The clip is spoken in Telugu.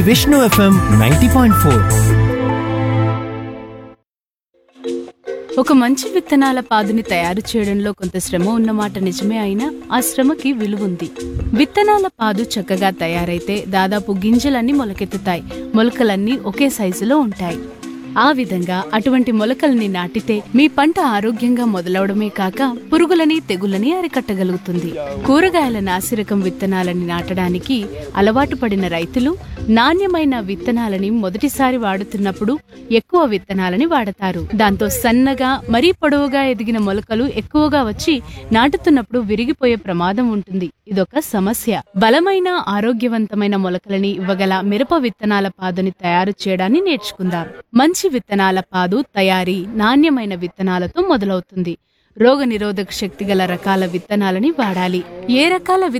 Vishnu FM ninety point four ఒక మంచి విత్తనాల పాదుని తయారు చేయడంలో కొంత శ్రమ ఉన్నమాట నిజమే అయినా ఆ శ్రమకి విలువుంది విత్తనాల పాదు చక్కగా తయారైతే దాదాపు గింజలన్నీ మొలకెత్తుతాయి మొలకలన్నీ ఒకే సైజులో ఉంటాయి ఆ విధంగా అటువంటి మొలకల్ని నాటితే మీ పంట ఆరోగ్యంగా మొదలవడమే కాక పురుగులని తెగులని అరికట్టగలుగుతుంది కూరగాయల నాసిరకం విత్తనాలని నాటడానికి అలవాటు పడిన రైతులు నాణ్యమైన విత్తనాలని మొదటిసారి వాడుతున్నప్పుడు ఎక్కువ విత్తనాలని వాడతారు దాంతో సన్నగా మరీ పొడవుగా ఎదిగిన మొలకలు ఎక్కువగా వచ్చి నాటుతున్నప్పుడు విరిగిపోయే ప్రమాదం ఉంటుంది ఇదొక సమస్య బలమైన ఆరోగ్యవంతమైన మొలకలని ఇవ్వగల మిరప విత్తనాల పాదుని తయారు చేయడాన్ని నేర్చుకుందాం మంచి విత్తనాల పాదు తయారీ నాణ్యమైన విత్తనాలతో మొదలవుతుంది రోగ నిరోధక శక్తి గల రకాల విత్తనాలని వాడాలి ఏ రకాల